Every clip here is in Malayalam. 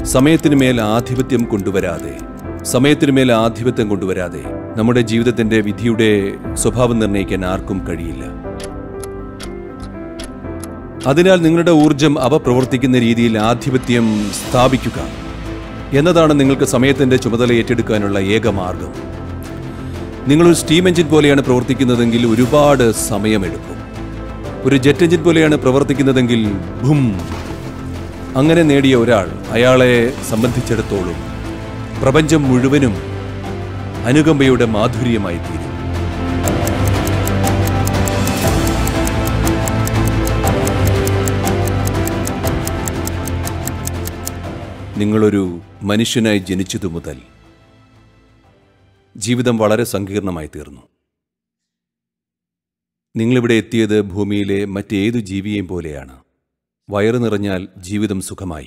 സമയത്തിന് മേൽ ആധിപത്യം കൊണ്ടുവരാതെ സമയത്തിന് മേൽ ആധിപത്യം കൊണ്ടുവരാതെ നമ്മുടെ ജീവിതത്തിന്റെ വിധിയുടെ സ്വഭാവം നിർണ്ണയിക്കാൻ ആർക്കും കഴിയില്ല അതിനാൽ നിങ്ങളുടെ ഊർജം അവ പ്രവർത്തിക്കുന്ന രീതിയിൽ ആധിപത്യം സ്ഥാപിക്കുക എന്നതാണ് നിങ്ങൾക്ക് സമയത്തിന്റെ ചുമതല ഏറ്റെടുക്കാനുള്ള ഏക മാർഗം നിങ്ങളൊരു സ്റ്റീം എഞ്ചിൻ പോലെയാണ് പ്രവർത്തിക്കുന്നതെങ്കിൽ ഒരുപാട് സമയമെടുക്കും ഒരു ജെറ്റ് എഞ്ചിൻ പോലെയാണ് പ്രവർത്തിക്കുന്നതെങ്കിൽ ഭും അങ്ങനെ നേടിയ ഒരാൾ അയാളെ സംബന്ധിച്ചിടത്തോളം പ്രപഞ്ചം മുഴുവനും അനുകമ്പയുടെ മാധുര്യമായി തീരും നിങ്ങളൊരു മനുഷ്യനായി ജനിച്ചതു മുതൽ ജീവിതം വളരെ സങ്കീർണമായി തീർന്നു നിങ്ങളിവിടെ എത്തിയത് ഭൂമിയിലെ മറ്റേതു ജീവിയെയും പോലെയാണ് വയറ് നിറഞ്ഞാൽ ജീവിതം സുഖമായി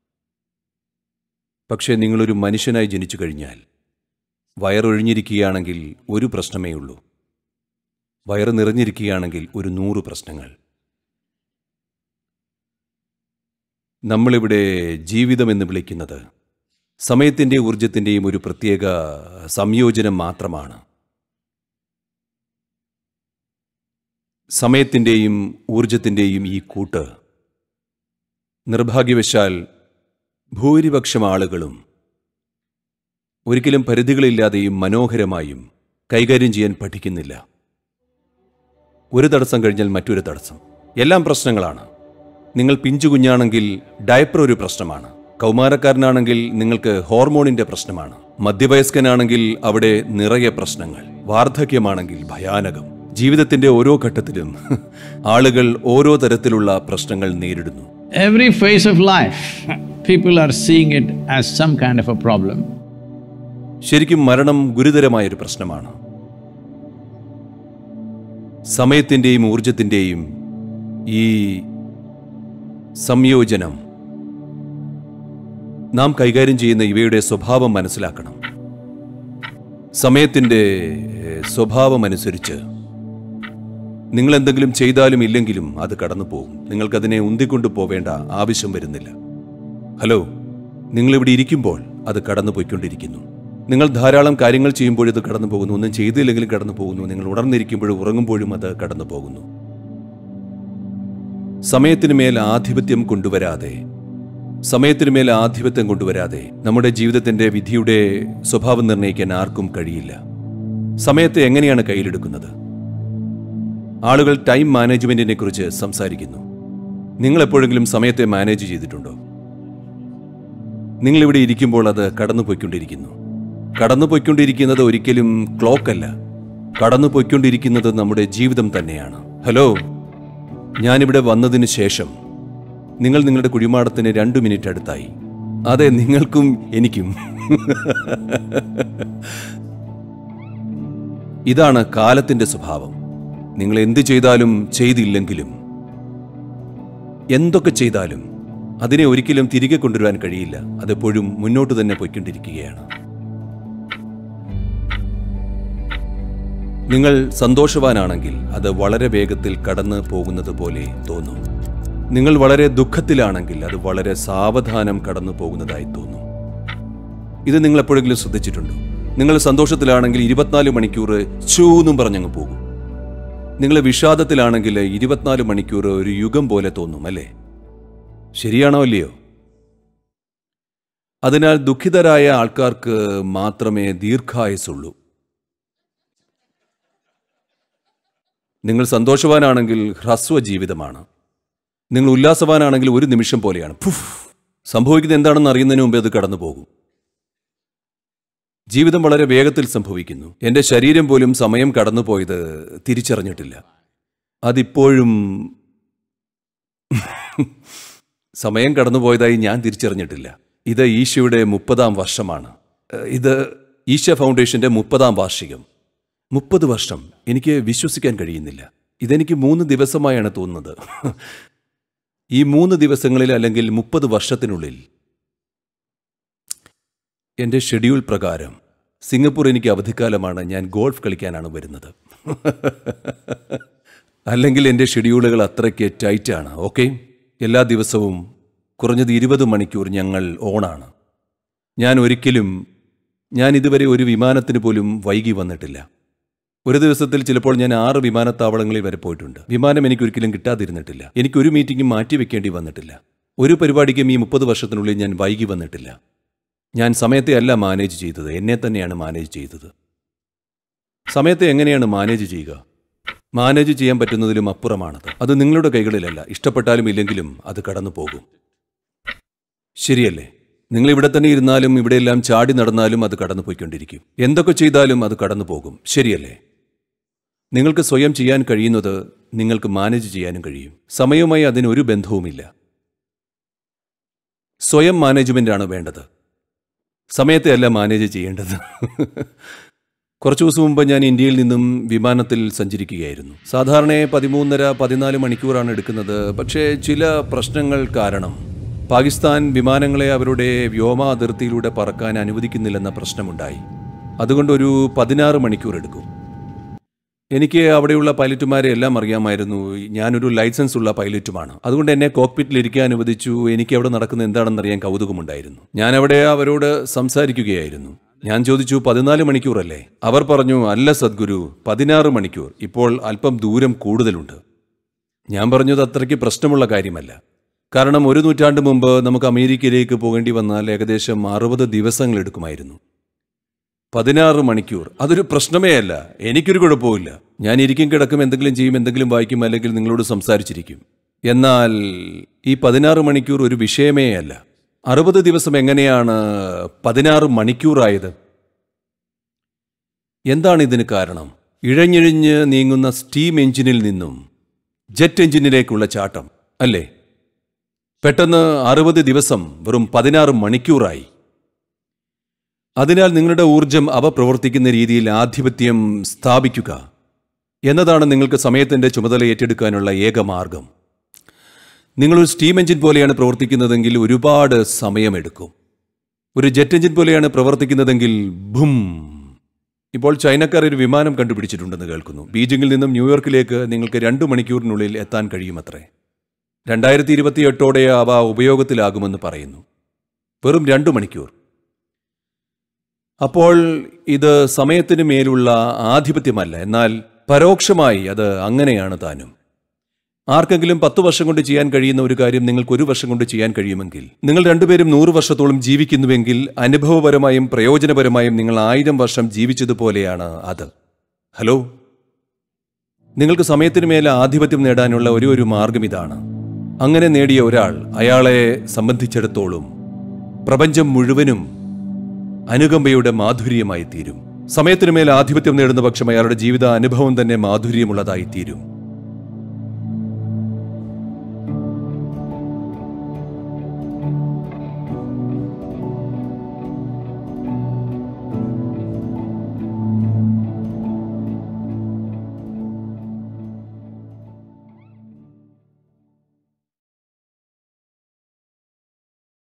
പക്ഷേ നിങ്ങളൊരു മനുഷ്യനായി ജനിച്ചു കഴിഞ്ഞാൽ വയറൊഴിഞ്ഞിരിക്കുകയാണെങ്കിൽ ഒരു പ്രശ്നമേ ഉള്ളൂ വയറ് നിറഞ്ഞിരിക്കുകയാണെങ്കിൽ ഒരു നൂറ് പ്രശ്നങ്ങൾ നമ്മളിവിടെ ജീവിതമെന്ന് വിളിക്കുന്നത് സമയത്തിൻ്റെ ഊർജത്തിൻ്റെയും ഒരു പ്രത്യേക സംയോജനം മാത്രമാണ് സമയത്തിൻ്റെയും ഊർജത്തിൻ്റെയും ഈ കൂട്ട് നിർഭാഗ്യവശാൽ ഭൂരിപക്ഷം ആളുകളും ഒരിക്കലും പരിധികളില്ലാതെയും മനോഹരമായും കൈകാര്യം ചെയ്യാൻ പഠിക്കുന്നില്ല ഒരു തടസ്സം കഴിഞ്ഞാൽ മറ്റൊരു തടസ്സം എല്ലാം പ്രശ്നങ്ങളാണ് നിങ്ങൾ പിഞ്ചു കുഞ്ഞാണെങ്കിൽ ഡയപ്പർ ഒരു പ്രശ്നമാണ് കൗമാരക്കാരനാണെങ്കിൽ നിങ്ങൾക്ക് ഹോർമോണിന്റെ പ്രശ്നമാണ് മധ്യവയസ്കനാണെങ്കിൽ അവിടെ നിറയെ പ്രശ്നങ്ങൾ വാർദ്ധക്യമാണെങ്കിൽ ഭയാനകം ജീവിതത്തിന്റെ ഓരോ ഘട്ടത്തിലും ആളുകൾ ഓരോ തരത്തിലുള്ള പ്രശ്നങ്ങൾ നേരിടുന്നു Every phase of life, people are seeing it as some kind of a problem. ശരിക്കും മരണം ഗുരുതരമായൊരു പ്രശ്നമാണ് സമയത്തിൻ്റെയും ഊർജത്തിൻ്റെയും ഈ സംയോജനം നാം കൈകാര്യം ചെയ്യുന്ന ഇവയുടെ സ്വഭാവം മനസ്സിലാക്കണം സമയത്തിൻ്റെ സ്വഭാവമനുസരിച്ച് നിങ്ങൾ എന്തെങ്കിലും ചെയ്താലും ഇല്ലെങ്കിലും അത് കടന്നു പോകും നിങ്ങൾക്കതിനെ ഉന്തിക്കൊണ്ടു പോവേണ്ട ആവശ്യം വരുന്നില്ല ഹലോ നിങ്ങളിവിടെ ഇരിക്കുമ്പോൾ അത് കടന്നു പോയിക്കൊണ്ടിരിക്കുന്നു നിങ്ങൾ ധാരാളം കാര്യങ്ങൾ ചെയ്യുമ്പോൾ ഇത് കടന്നു പോകുന്നു ഒന്നും ചെയ്തില്ലെങ്കിലും കടന്നു പോകുന്നു നിങ്ങൾ ഉണർന്നിരിക്കുമ്പോഴും ഉറങ്ങുമ്പോഴും അത് കടന്നു പോകുന്നു സമയത്തിന് മേൽ ആധിപത്യം കൊണ്ടുവരാതെ സമയത്തിന് മേൽ ആധിപത്യം കൊണ്ടുവരാതെ നമ്മുടെ ജീവിതത്തിന്റെ വിധിയുടെ സ്വഭാവം നിർണ്ണയിക്കാൻ ആർക്കും കഴിയില്ല സമയത്തെ എങ്ങനെയാണ് കയ്യിലെടുക്കുന്നത് ആളുകൾ ടൈം മാനേജ്മെന്റിനെ കുറിച്ച് സംസാരിക്കുന്നു നിങ്ങൾ എപ്പോഴെങ്കിലും സമയത്തെ മാനേജ് ചെയ്തിട്ടുണ്ടോ നിങ്ങൾ ഇവിടെ ഇരിക്കുമ്പോൾ അത് കടന്നുപോയിക്കൊണ്ടിരിക്കുന്നു കടന്നുപോയിക്കൊണ്ടിരിക്കുന്നത് ഒരിക്കലും ക്ലോക്ക് അല്ല കടന്നുപോയിക്കൊണ്ടിരിക്കുന്നത് നമ്മുടെ ജീവിതം തന്നെയാണ് ഹലോ ഞാനിവിടെ വന്നതിന് ശേഷം നിങ്ങൾ നിങ്ങളുടെ കുഴിമാടത്തിന് രണ്ടു മിനിറ്റ് അടുത്തായി അതെ നിങ്ങൾക്കും എനിക്കും ഇതാണ് കാലത്തിന്റെ സ്വഭാവം നിങ്ങൾ എന്ത് ചെയ്താലും ചെയ്തില്ലെങ്കിലും എന്തൊക്കെ ചെയ്താലും അതിനെ ഒരിക്കലും തിരികെ കൊണ്ടുവരാൻ കഴിയില്ല അതെപ്പോഴും മുന്നോട്ട് തന്നെ പോയിക്കൊണ്ടിരിക്കുകയാണ് നിങ്ങൾ സന്തോഷവാനാണെങ്കിൽ അത് വളരെ വേഗത്തിൽ കടന്നു പോകുന്നത് പോലെ തോന്നും നിങ്ങൾ വളരെ ദുഃഖത്തിലാണെങ്കിൽ അത് വളരെ സാവധാനം കടന്നു പോകുന്നതായി തോന്നും ഇത് നിങ്ങൾ എപ്പോഴെങ്കിലും ശ്രദ്ധിച്ചിട്ടുണ്ടോ നിങ്ങൾ സന്തോഷത്തിലാണെങ്കിൽ ഇരുപത്തിനാല് മണിക്കൂർ ചൂന്നും പറഞ്ഞങ്ങ് പോകും നിങ്ങൾ വിഷാദത്തിലാണെങ്കിൽ ഇരുപത്തിനാല് മണിക്കൂർ ഒരു യുഗം പോലെ തോന്നും അല്ലേ ശരിയാണോ അല്ലയോ അതിനാൽ ദുഃഖിതരായ ആൾക്കാർക്ക് മാത്രമേ ദീർഘായുസുള്ളൂ നിങ്ങൾ സന്തോഷവാനാണെങ്കിൽ ഹ്രസ്വ ജീവിതമാണ് നിങ്ങൾ ഉല്ലാസവാനാണെങ്കിൽ ഒരു നിമിഷം പോലെയാണ് ഫുഫ് സംഭവിക്കുന്നത് എന്താണെന്ന് അറിയുന്നതിന് മുമ്പേ അത് കടന്നു പോകും ജീവിതം വളരെ വേഗത്തിൽ സംഭവിക്കുന്നു എൻ്റെ ശരീരം പോലും സമയം കടന്നുപോയത് തിരിച്ചറിഞ്ഞിട്ടില്ല അതിപ്പോഴും സമയം കടന്നുപോയതായി ഞാൻ തിരിച്ചറിഞ്ഞിട്ടില്ല ഇത് ഈശോയുടെ മുപ്പതാം വർഷമാണ് ഏഹ് ഇത് ഈശ ഫൗണ്ടേഷന്റെ മുപ്പതാം വാർഷികം മുപ്പത് വർഷം എനിക്ക് വിശ്വസിക്കാൻ കഴിയുന്നില്ല ഇതെനിക്ക് മൂന്ന് ദിവസമായാണ് തോന്നുന്നത് ഈ മൂന്ന് ദിവസങ്ങളിൽ അല്ലെങ്കിൽ മുപ്പത് വർഷത്തിനുള്ളിൽ എൻ്റെ ഷെഡ്യൂൾ പ്രകാരം സിംഗപ്പൂർ എനിക്ക് അവധിക്കാലമാണ് ഞാൻ ഗോൾഫ് കളിക്കാനാണ് വരുന്നത് അല്ലെങ്കിൽ എൻ്റെ ഷെഡ്യൂളുകൾ അത്രയ്ക്ക് ടൈറ്റാണ് ഓക്കെ എല്ലാ ദിവസവും കുറഞ്ഞത് ഇരുപത് മണിക്കൂർ ഞങ്ങൾ ഓണാണ് ഞാൻ ഒരിക്കലും ഞാൻ ഇതുവരെ ഒരു വിമാനത്തിന് പോലും വൈകി വന്നിട്ടില്ല ഒരു ദിവസത്തിൽ ചിലപ്പോൾ ഞാൻ ആറ് വിമാനത്താവളങ്ങളിൽ വരെ പോയിട്ടുണ്ട് വിമാനം എനിക്ക് ഒരിക്കലും കിട്ടാതിരുന്നിട്ടില്ല എനിക്ക് ഒരു മീറ്റിംഗും മാറ്റിവെക്കേണ്ടി വന്നിട്ടില്ല ഒരു പരിപാടിക്കും ഈ മുപ്പത് വർഷത്തിനുള്ളിൽ ഞാൻ വൈകി വന്നിട്ടില്ല ഞാൻ സമയത്തെ അല്ല മാനേജ് ചെയ്തത് എന്നെ തന്നെയാണ് മാനേജ് ചെയ്തത് സമയത്തെ എങ്ങനെയാണ് മാനേജ് ചെയ്യുക മാനേജ് ചെയ്യാൻ പറ്റുന്നതിലും അപ്പുറമാണത് അത് നിങ്ങളുടെ കൈകളിലല്ല ഇഷ്ടപ്പെട്ടാലും ഇല്ലെങ്കിലും അത് കടന്നു പോകും ശരിയല്ലേ നിങ്ങൾ ഇവിടെ തന്നെ ഇരുന്നാലും ഇവിടെയെല്ലാം ചാടി നടന്നാലും അത് കടന്നു പോയിക്കൊണ്ടിരിക്കും എന്തൊക്കെ ചെയ്താലും അത് കടന്നു പോകും ശരിയല്ലേ നിങ്ങൾക്ക് സ്വയം ചെയ്യാൻ കഴിയുന്നത് നിങ്ങൾക്ക് മാനേജ് ചെയ്യാനും കഴിയും സമയവുമായി അതിനൊരു ബന്ധവുമില്ല സ്വയം മാനേജ്മെൻ്റാണ് വേണ്ടത് സമയത്തെ അല്ല മാനേജ് ചെയ്യേണ്ടത് കുറച്ചു ദിവസം മുമ്പ് ഞാൻ ഇന്ത്യയിൽ നിന്നും വിമാനത്തിൽ സഞ്ചരിക്കുകയായിരുന്നു സാധാരണ പതിമൂന്നര പതിനാല് മണിക്കൂറാണ് എടുക്കുന്നത് പക്ഷേ ചില പ്രശ്നങ്ങൾ കാരണം പാകിസ്ഥാൻ വിമാനങ്ങളെ അവരുടെ വ്യോമ അതിർത്തിയിലൂടെ പറക്കാൻ അനുവദിക്കുന്നില്ലെന്ന പ്രശ്നമുണ്ടായി അതുകൊണ്ട് ഒരു പതിനാറ് മണിക്കൂർ എടുക്കും എനിക്ക് അവിടെയുള്ള പൈലറ്റുമാരെ എല്ലാം അറിയാമായിരുന്നു ഞാനൊരു ലൈസൻസ് ഉള്ള പൈലറ്റുമാണ് അതുകൊണ്ട് എന്നെ കോക്പിറ്റിൽ ഇരിക്കാൻ അനുവദിച്ചു എനിക്ക് അവിടെ നടക്കുന്ന എന്താണെന്നറിയാൻ കൗതുകമുണ്ടായിരുന്നു ഞാൻ അവിടെ അവരോട് സംസാരിക്കുകയായിരുന്നു ഞാൻ ചോദിച്ചു പതിനാല് മണിക്കൂറല്ലേ അവർ പറഞ്ഞു അല്ല സദ്ഗുരു പതിനാറ് മണിക്കൂർ ഇപ്പോൾ അല്പം ദൂരം കൂടുതലുണ്ട് ഞാൻ പറഞ്ഞത് അത്രയ്ക്ക് പ്രശ്നമുള്ള കാര്യമല്ല കാരണം ഒരു നൂറ്റാണ്ട് മുമ്പ് നമുക്ക് അമേരിക്കയിലേക്ക് പോകേണ്ടി വന്നാൽ ഏകദേശം അറുപത് ദിവസങ്ങൾ എടുക്കുമായിരുന്നു പതിനാറ് മണിക്കൂർ അതൊരു പ്രശ്നമേ അല്ല എനിക്കൊരു കുഴപ്പമില്ല ഞാൻ ഇരിക്കും കിടക്കും എന്തെങ്കിലും ചെയ്യും എന്തെങ്കിലും വായിക്കും അല്ലെങ്കിൽ നിങ്ങളോട് സംസാരിച്ചിരിക്കും എന്നാൽ ഈ പതിനാറ് മണിക്കൂർ ഒരു വിഷയമേ അല്ല അറുപത് ദിവസം എങ്ങനെയാണ് പതിനാറ് മണിക്കൂറായത് എന്താണ് ഇതിന് കാരണം ഇഴഞ്ഞിഴഞ്ഞ് നീങ്ങുന്ന സ്റ്റീം എഞ്ചിനിൽ നിന്നും ജെറ്റ് എഞ്ചിനിലേക്കുള്ള ചാട്ടം അല്ലേ പെട്ടെന്ന് അറുപത് ദിവസം വെറും പതിനാറ് മണിക്കൂറായി അതിനാൽ നിങ്ങളുടെ ഊർജം അവ പ്രവർത്തിക്കുന്ന രീതിയിൽ ആധിപത്യം സ്ഥാപിക്കുക എന്നതാണ് നിങ്ങൾക്ക് സമയത്തിൻ്റെ ചുമതല ഏറ്റെടുക്കാനുള്ള ഏക മാർഗം നിങ്ങളൊരു സ്റ്റീം എഞ്ചിൻ പോലെയാണ് പ്രവർത്തിക്കുന്നതെങ്കിൽ ഒരുപാട് സമയമെടുക്കും ഒരു ജെറ്റ് എഞ്ചിൻ പോലെയാണ് പ്രവർത്തിക്കുന്നതെങ്കിൽ ഭും ഇപ്പോൾ ചൈനക്കാർ ഒരു വിമാനം കണ്ടുപിടിച്ചിട്ടുണ്ടെന്ന് കേൾക്കുന്നു ബീജിംഗിൽ നിന്നും ന്യൂയോർക്കിലേക്ക് നിങ്ങൾക്ക് രണ്ടു മണിക്കൂറിനുള്ളിൽ എത്താൻ കഴിയുമത്രേ രണ്ടായിരത്തി ഇരുപത്തിയെട്ടോടെ അവ ഉപയോഗത്തിലാകുമെന്ന് പറയുന്നു വെറും രണ്ടു മണിക്കൂർ അപ്പോൾ ഇത് സമയത്തിന് മേലുള്ള ആധിപത്യമല്ല എന്നാൽ പരോക്ഷമായി അത് അങ്ങനെയാണ് താനും ആർക്കെങ്കിലും പത്ത് വർഷം കൊണ്ട് ചെയ്യാൻ കഴിയുന്ന ഒരു കാര്യം നിങ്ങൾക്ക് ഒരു വർഷം കൊണ്ട് ചെയ്യാൻ കഴിയുമെങ്കിൽ നിങ്ങൾ രണ്ടുപേരും നൂറ് വർഷത്തോളം ജീവിക്കുന്നുവെങ്കിൽ അനുഭവപരമായും പ്രയോജനപരമായും നിങ്ങൾ ആയിരം വർഷം ജീവിച്ചതുപോലെയാണ് അത് ഹലോ നിങ്ങൾക്ക് സമയത്തിന് മേലെ ആധിപത്യം നേടാനുള്ള ഒരേ ഒരു മാർഗം ഇതാണ് അങ്ങനെ നേടിയ ഒരാൾ അയാളെ സംബന്ധിച്ചിടത്തോളം പ്രപഞ്ചം മുഴുവനും അനുകമ്പയുടെ മാധുര്യമായി തീരും സമയത്തിനുമേൽ ആധിപത്യം നേടുന്ന പക്ഷം അയാളുടെ ജീവിത അനുഭവം തന്നെ മാധുര്യമുള്ളതായി തീരും